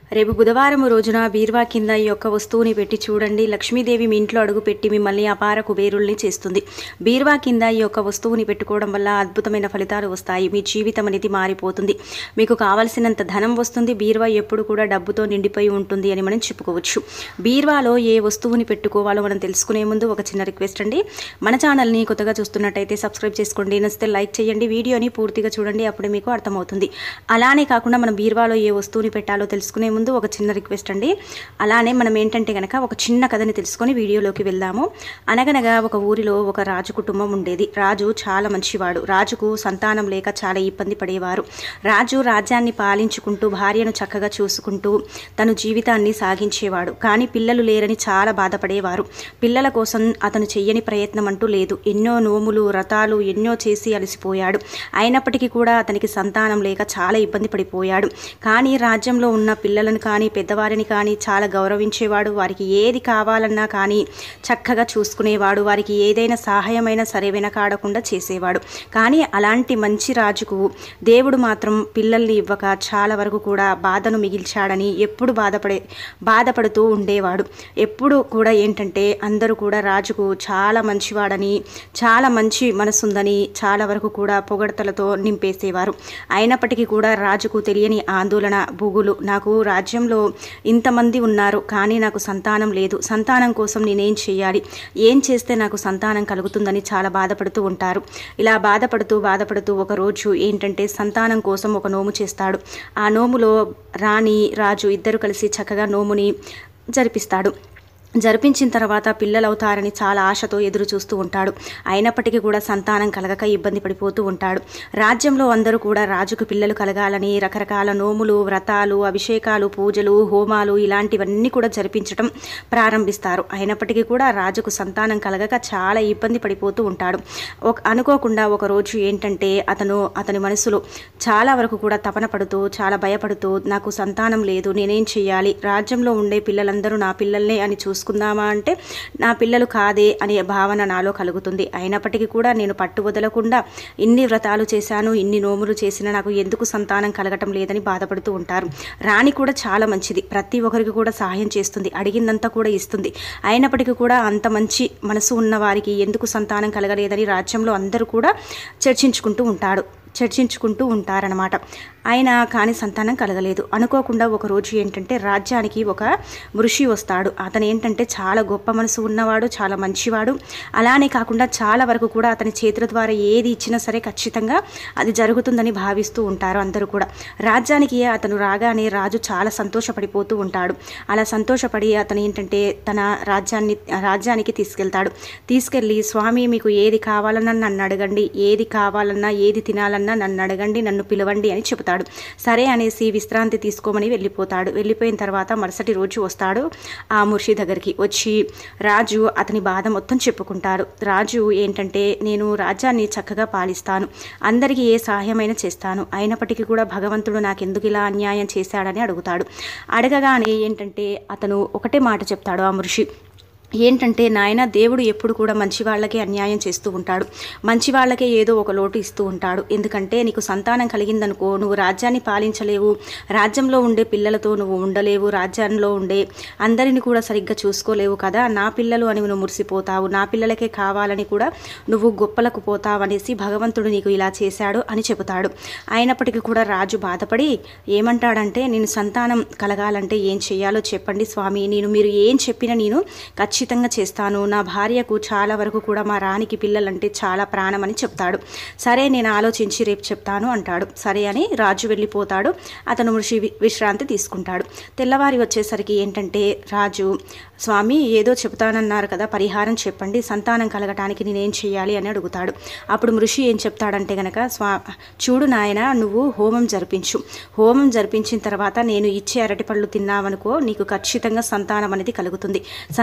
రేపు బుధవారం రోజున బీర్వా కింద ఈ యొక్క వస్తువుని పెట్టి చూడండి లక్ష్మీదేవి మీ ఇంట్లో అడుగు పెట్టి మిమ్మల్ని అపార కుబేరుల్ని చేస్తుంది బీర్వా కింద ఈ యొక్క వస్తువుని పెట్టుకోవడం వల్ల అద్భుతమైన ఫలితాలు వస్తాయి మీ జీవితం అనేది మారిపోతుంది మీకు కావలసినంత ధనం వస్తుంది బీర్వా ఎప్పుడు కూడా డబ్బుతో నిండిపోయి ఉంటుంది అని మనం చెప్పుకోవచ్చు బీర్వాలో ఏ వస్తువుని పెట్టుకోవాలో మనం తెలుసుకునే ముందు ఒక చిన్న రిక్వెస్ట్ అండి మన ఛానల్ని కొత్తగా చూస్తున్నట్టయితే సబ్స్క్రైబ్ చేసుకోండి నచ్చితే లైక్ చేయండి వీడియోని పూర్తిగా చూడండి అప్పుడే మీకు అర్థమవుతుంది అలానే కాకుండా మనం బీర్వాలో ఏ వస్తువుని పెట్టాలో తెలుసుకునే ముందు ఒక చిన్న రిక్వెస్ట్ అండి అలానే మనం ఏంటంటే కనుక ఒక చిన్న కథని తెలుసుకొని వీడియోలోకి వెళ్దాము అనగనగా ఒక ఊరిలో ఒక రాజు కుటుంబం ఉండేది రాజు చాలా మంచివాడు రాజుకు సంతానం లేక చాలా ఇబ్బంది పడేవారు రాజు రాజ్యాన్ని పాలించుకుంటూ భార్యను చక్కగా చూసుకుంటూ తను జీవితాన్ని సాగించేవాడు కానీ పిల్లలు లేరని చాలా బాధపడేవారు పిల్లల కోసం అతను చెయ్యని ప్రయత్నం అంటూ లేదు ఎన్నో నోములు వ్రతాలు ఎన్నో చేసి అలసిపోయాడు అయినప్పటికీ కూడా అతనికి సంతానం లేక చాలా ఇబ్బంది పడిపోయాడు కానీ రాజ్యంలో ఉన్న పిల్లలను కానీ పెద్దవారిని కానీ చాలా గౌరవించేవాడు వారికి ఏది కావాలన్నా కానీ చక్కగా చూసుకునేవాడు వారికి ఏదైనా సహాయమైనా సరే వెనకాడకుండా చేసేవాడు కానీ అలాంటి మంచి రాజుకు దేవుడు మాత్రం పిల్లల్ని ఇవ్వక చాలా వరకు కూడా బాధను మిగిల్చాడని ఎప్పుడు బాధపడే బాధపడుతూ ఉండేవాడు ఎప్పుడు కూడా ఏంటంటే అందరూ కూడా రాజుకు చాలా మంచివాడని చాలా మంచి మనసుందని చాలా వరకు కూడా పొగడతలతో నింపేసేవారు అయినప్పటికీ కూడా రాజుకు తెలియని ఆందోళన బుగులు నాకు రాజ్యంలో ఇంతమంది ఉన్నారు కానీ నాకు సంతానం లేదు సంతానం కోసం నేనేం చేయాలి ఏం చేస్తే నాకు సంతానం కలుగుతుందని చాలా బాధపడుతూ ఉంటారు ఇలా బాధపడుతూ బాధపడుతూ ఒక రోజు ఏంటంటే సంతానం కోసం ఒక నోము చేస్తాడు ఆ నోములో రాణి రాజు ఇద్దరు కలిసి చక్కగా నోముని జరిపిస్తాడు జరిపించిన తర్వాత పిల్లలవుతారని చాలా ఆశతో ఎదురు చూస్తూ ఉంటాడు అయినప్పటికీ కూడా సంతానం కలగక ఇబ్బంది పడిపోతూ ఉంటాడు రాజ్యంలో అందరూ కూడా రాజుకు పిల్లలు కలగాలని రకరకాల నోములు వ్రతాలు అభిషేకాలు పూజలు హోమాలు ఇలాంటివన్నీ కూడా జరిపించడం ప్రారంభిస్తారు అయినప్పటికీ కూడా రాజుకు సంతానం కలగక చాలా ఇబ్బంది పడిపోతూ ఉంటాడు ఒక అనుకోకుండా ఒక రోజు ఏంటంటే అతను అతని మనసులో చాలా వరకు కూడా తపన పడుతూ చాలా భయపడుతూ నాకు సంతానం లేదు నేనేం చేయాలి రాజ్యంలో ఉండే పిల్లలందరూ నా పిల్లల్నే అని చూసుకుందామా అంటే నా పిల్లలు కాదే అనే భావన నాలో కలుగుతుంది అయినప్పటికీ కూడా నేను పట్టు వదలకుండా ఇన్ని వ్రతాలు చేశాను ఇన్ని నోములు చేసినా నాకు ఎందుకు సంతానం కలగటం లేదని బాధపడుతూ ఉంటారు రాణి కూడా చాలా మంచిది ప్రతి ఒక్కరికి కూడా సహాయం చేస్తుంది అడిగిందంతా కూడా ఇస్తుంది అయినప్పటికీ కూడా అంత మంచి మనసు ఉన్న వారికి ఎందుకు సంతానం కలగలేదని రాజ్యంలో అందరూ కూడా చర్చించుకుంటూ ఉంటాడు చర్చించుకుంటూ ఉంటారనమాట అయినా కానీ సంతానం కలగలేదు అనుకోకుండా ఒక రోజు ఏంటంటే రాజ్యానికి ఒక ఋషి వస్తాడు అతను ఏంటంటే చాలా గొప్ప మనసు ఉన్నవాడు చాలా మంచివాడు అలానే కాకుండా చాలా వరకు కూడా అతని చేతుల ద్వారా ఏది ఇచ్చినా సరే ఖచ్చితంగా అది జరుగుతుందని భావిస్తూ ఉంటారు అందరూ కూడా రాజ్యానికి అతను రాగానే రాజు చాలా సంతోషపడిపోతూ ఉంటాడు అలా సంతోషపడి అతను ఏంటంటే తన రాజ్యాన్ని రాజ్యానికి తీసుకెళ్తాడు తీసుకెళ్ళి స్వామి మీకు ఏది కావాలన్నా నన్ను అడగండి ఏది కావాలన్నా ఏది తినాలన్నా నన్ను అడగండి నన్ను పిలవండి అని చెబుతాడు సరే అనేసి విశ్రాంతి తీసుకోమని వెళ్ళిపోతాడు వెళ్ళిపోయిన తర్వాత మరుసటి రోజు వస్తాడు ఆ ముర్షి దగ్గరికి వచ్చి రాజు అతని బాధ మొత్తం చెప్పుకుంటారు రాజు ఏంటంటే నేను రాజ్యాన్ని చక్కగా పాలిస్తాను అందరికీ ఏ సహాయమైనా చేస్తాను అయినప్పటికీ కూడా భగవంతుడు నాకెందుకు ఇలా అన్యాయం చేశాడని అడుగుతాడు అడగగానే ఏంటంటే అతను ఒకటే మాట చెప్తాడు ఆ మృషి ఏంటంటే నాయన దేవుడు ఎప్పుడు కూడా మంచి వాళ్ళకే అన్యాయం చేస్తూ ఉంటాడు మంచి వాళ్ళకే ఏదో ఒక లోటు ఇస్తూ ఉంటాడు ఎందుకంటే నీకు సంతానం కలిగిందనుకో నువ్వు రాజ్యాన్ని పాలించలేవు రాజ్యంలో ఉండే పిల్లలతో నువ్వు ఉండలేవు రాజ్యంలో ఉండే అందరిని కూడా సరిగ్గా చూసుకోలేవు కదా నా పిల్లలు అని నువ్వు మురిసిపోతావు నా పిల్లలకే కావాలని కూడా నువ్వు గొప్పలకు పోతావు అనేసి భగవంతుడు నీకు ఇలా చేశాడు అని చెబుతాడు అయినప్పటికీ కూడా రాజు బాధపడి ఏమంటాడంటే నేను సంతానం కలగాలంటే ఏం చేయాలో చెప్పండి స్వామి నేను మీరు ఏం చెప్పినా నేను ఖచ్చితంగా చేస్తాను నా భార్యకు చాలా వరకు కూడా మా రాణికి పిల్లలంటే చాలా ప్రాణం అని చెప్తాడు సరే నేను ఆలోచించి రేపు చెప్తాను అంటాడు సరే అని రాజు వెళ్ళిపోతాడు అతను ఋషి వి- విశ్రాంతి తీసుకుంటాడు తెల్లవారి వచ్చేసరికి ఏంటంటే రాజు స్వామి ఏదో చెప్తానన్నారు కదా పరిహారం చెప్పండి సంతానం కలగటానికి నేనేం చేయాలి అని అడుగుతాడు అప్పుడు ఋషి ఏం చెప్తాడంటే గనక స్వా చూడు నాయన నువ్వు హోమం జరిపించు హోమం జరిపించిన తర్వాత నేను ఇచ్చే అరటిపళ్ళు తిన్నావనుకో నీకు ఖచ్చితంగా సంతానం అనేది కలుగుతుంది సంతానం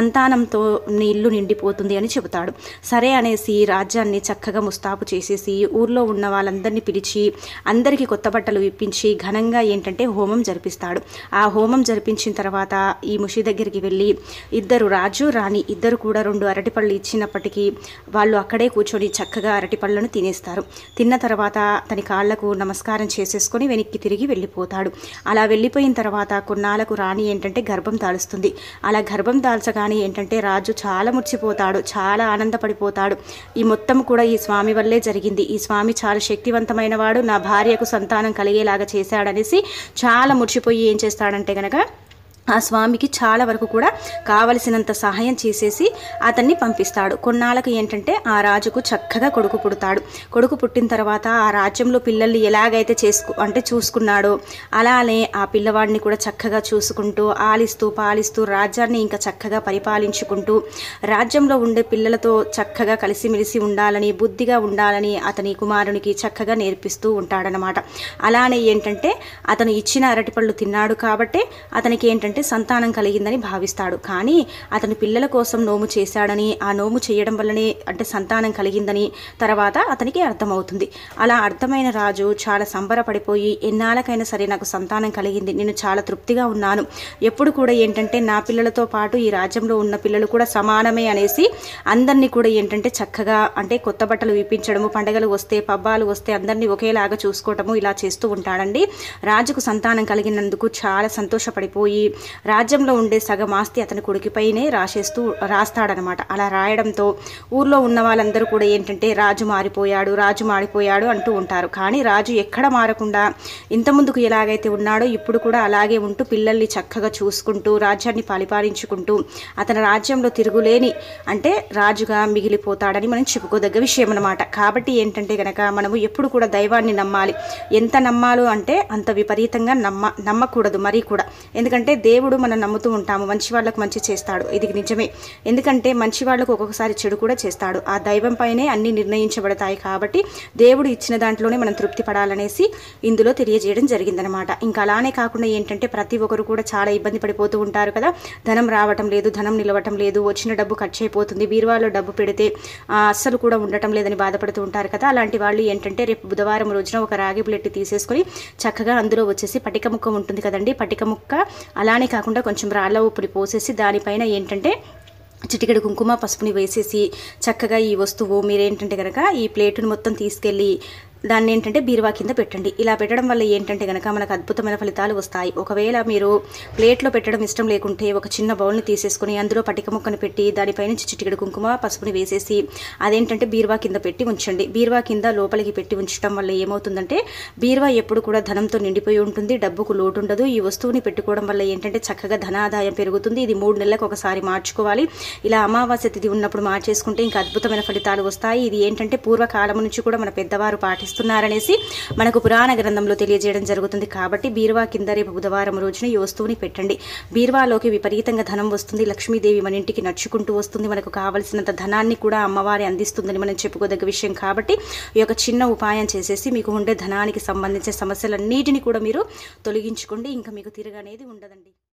ధనంతో నీ ఇల్లు నిండిపోతుంది అని చెబుతాడు సరే అనేసి రాజ్యాన్ని చక్కగా ముస్తాబు చేసేసి ఊర్లో ఉన్న వాళ్ళందరినీ పిలిచి అందరికీ కొత్త బట్టలు ఇప్పించి ఘనంగా ఏంటంటే హోమం జరిపిస్తాడు ఆ హోమం జరిపించిన తర్వాత ఈ ముషి దగ్గరికి వెళ్ళి ఇద్దరు రాజు రాణి ఇద్దరు కూడా రెండు అరటిపళ్ళు ఇచ్చినప్పటికీ వాళ్ళు అక్కడే కూర్చొని చక్కగా అరటిపళ్ళను తినేస్తారు తిన్న తర్వాత తన కాళ్లకు నమస్కారం చేసేసుకొని వెనక్కి తిరిగి వెళ్ళిపోతాడు అలా వెళ్ళిపోయిన తర్వాత కొన్నాళ్ళకు రాణి ఏంటంటే గర్భం దాలుస్తుంది అలా గర్భం దాల్చగానే ఏంటంటే రాజు చాలా మురిసిపోతాడు చాలా ఆనందపడిపోతాడు ఈ మొత్తం కూడా ఈ స్వామి వల్లే జరిగింది ఈ స్వామి చాలా శక్తివంతమైన వాడు నా భార్యకు సంతానం కలిగేలాగా చేశాడనేసి చాలా మురిసిపోయి ఏం చేస్తాడంటే గనక ఆ స్వామికి చాలా వరకు కూడా కావలసినంత సహాయం చేసేసి అతన్ని పంపిస్తాడు కొన్నాళ్ళకి ఏంటంటే ఆ రాజుకు చక్కగా కొడుకు పుడతాడు కొడుకు పుట్టిన తర్వాత ఆ రాజ్యంలో పిల్లల్ని ఎలాగైతే చేసుకు అంటే చూసుకున్నాడో అలానే ఆ పిల్లవాడిని కూడా చక్కగా చూసుకుంటూ ఆలిస్తూ పాలిస్తూ రాజ్యాన్ని ఇంకా చక్కగా పరిపాలించుకుంటూ రాజ్యంలో ఉండే పిల్లలతో చక్కగా కలిసిమెలిసి ఉండాలని బుద్ధిగా ఉండాలని అతని కుమారునికి చక్కగా నేర్పిస్తూ ఉంటాడనమాట అలానే ఏంటంటే అతను ఇచ్చిన అరటిపళ్ళు తిన్నాడు కాబట్టే అతనికి ఏంటంటే సంతానం కలిగిందని భావిస్తాడు కానీ అతని పిల్లల కోసం నోము చేశాడని ఆ నోము చేయడం వల్లనే అంటే సంతానం కలిగిందని తర్వాత అతనికి అర్థమవుతుంది అలా అర్థమైన రాజు చాలా సంబరపడిపోయి ఎన్నాళ్ళకైనా సరే నాకు సంతానం కలిగింది నేను చాలా తృప్తిగా ఉన్నాను ఎప్పుడు కూడా ఏంటంటే నా పిల్లలతో పాటు ఈ రాజ్యంలో ఉన్న పిల్లలు కూడా సమానమే అనేసి అందరినీ కూడా ఏంటంటే చక్కగా అంటే కొత్త బట్టలు విప్పించడము పండగలు వస్తే పబ్బాలు వస్తే అందరినీ ఒకేలాగా చూసుకోవటము ఇలా చేస్తూ ఉంటాడండి రాజుకు సంతానం కలిగినందుకు చాలా సంతోషపడిపోయి రాజ్యంలో ఉండే సగం ఆస్తి అతని కొడుకుపైనే రాసేస్తూ రాస్తాడనమాట అలా రాయడంతో ఊర్లో ఉన్న వాళ్ళందరూ కూడా ఏంటంటే రాజు మారిపోయాడు రాజు మారిపోయాడు అంటూ ఉంటారు కానీ రాజు ఎక్కడ మారకుండా ఇంత ముందుకు ఎలాగైతే ఉన్నాడో ఇప్పుడు కూడా అలాగే ఉంటూ పిల్లల్ని చక్కగా చూసుకుంటూ రాజ్యాన్ని పరిపాలించుకుంటూ అతని రాజ్యంలో తిరుగులేని అంటే రాజుగా మిగిలిపోతాడని మనం చెప్పుకోదగ్గ విషయం అనమాట కాబట్టి ఏంటంటే గనక మనము ఎప్పుడు కూడా దైవాన్ని నమ్మాలి ఎంత నమ్మాలో అంటే అంత విపరీతంగా నమ్మ నమ్మకూడదు మరీ కూడా ఎందుకంటే దేవుడు మనం నమ్ముతూ ఉంటాము మంచి వాళ్ళకు మంచి చేస్తాడు ఇది నిజమే ఎందుకంటే మంచి వాళ్ళకు ఒక్కొక్కసారి చెడు కూడా చేస్తాడు ఆ దైవం పైనే అన్ని నిర్ణయించబడతాయి కాబట్టి దేవుడు ఇచ్చిన దాంట్లోనే మనం తృప్తి పడాలనేసి ఇందులో తెలియజేయడం జరిగిందనమాట ఇంకా అలానే కాకుండా ఏంటంటే ప్రతి ఒక్కరు కూడా చాలా ఇబ్బంది పడిపోతూ ఉంటారు కదా ధనం రావటం లేదు ధనం నిలవటం లేదు వచ్చిన డబ్బు ఖర్చు అయిపోతుంది బీరువాలో డబ్బు పెడితే ఆ, అస్సలు కూడా ఉండటం లేదని బాధపడుతూ ఉంటారు కదా అలాంటి వాళ్ళు ఏంటంటే రేపు బుధవారం రోజున ఒక రాగి ప్లేట్ తీసేసుకొని చక్కగా అందులో వచ్చేసి పటిక ముక్క ఉంటుంది కదండి పటిక ముక్క అలానే కాకుండా కొంచెం రాళ్ళ ఉప్పుని పోసేసి దానిపైన ఏంటంటే చిటికెడు కుంకుమ పసుపుని వేసేసి చక్కగా ఈ వస్తువు మీరేంటంటే కనుక ఈ ప్లేటును మొత్తం తీసుకెళ్ళి దాన్ని ఏంటంటే బీరువా కింద పెట్టండి ఇలా పెట్టడం వల్ల ఏంటంటే కనుక మనకు అద్భుతమైన ఫలితాలు వస్తాయి ఒకవేళ మీరు ప్లేట్లో పెట్టడం ఇష్టం లేకుంటే ఒక చిన్న బౌల్ని తీసేసుకొని అందులో పటిక ముక్కను పెట్టి దానిపైన చిటికెడు కుంకుమ పసుపుని వేసేసి అదేంటంటే బీరువా కింద పెట్టి ఉంచండి బీరువా కింద లోపలికి పెట్టి ఉంచడం వల్ల ఏమవుతుందంటే బీరువా ఎప్పుడు కూడా ధనంతో నిండిపోయి ఉంటుంది డబ్బుకు లోటు ఉండదు ఈ వస్తువుని పెట్టుకోవడం వల్ల ఏంటంటే చక్కగా ధనాదాయం పెరుగుతుంది ఇది మూడు నెలలకు ఒకసారి మార్చుకోవాలి ఇలా అమావాస్య తిథి ఉన్నప్పుడు మార్చేసుకుంటే ఇంకా అద్భుతమైన ఫలితాలు వస్తాయి ఇది ఏంటంటే పూర్వకాలం నుంచి కూడా మన పెద్దవారు పాటిస్తున్నారనేసి మనకు పురాణ గ్రంథంలో తెలియజేయడం జరుగుతుంది కాబట్టి బీరువా కింద రేపు బుధవారం రోజున ఈ వస్తువుని పెట్టండి బీరువాలోకి విపరీతంగా ధనం వస్తుంది లక్ష్మీదేవి మన ఇంటికి నడుచుకుంటూ వస్తుంది మనకు కావలసినంత ధనాన్ని కూడా అమ్మవారి అందిస్తుందని మనం చెప్పుకోదగ్గ విషయం కాబట్టి ఈ యొక్క చిన్న ఉపాయం చేసేసి మీకు ఉండే ధనానికి సంబంధించిన సమస్యలన్నిటిని కూడా మీరు తొలగించుకోండి ఇంకా మీకు తిరగనేది ఉండదండి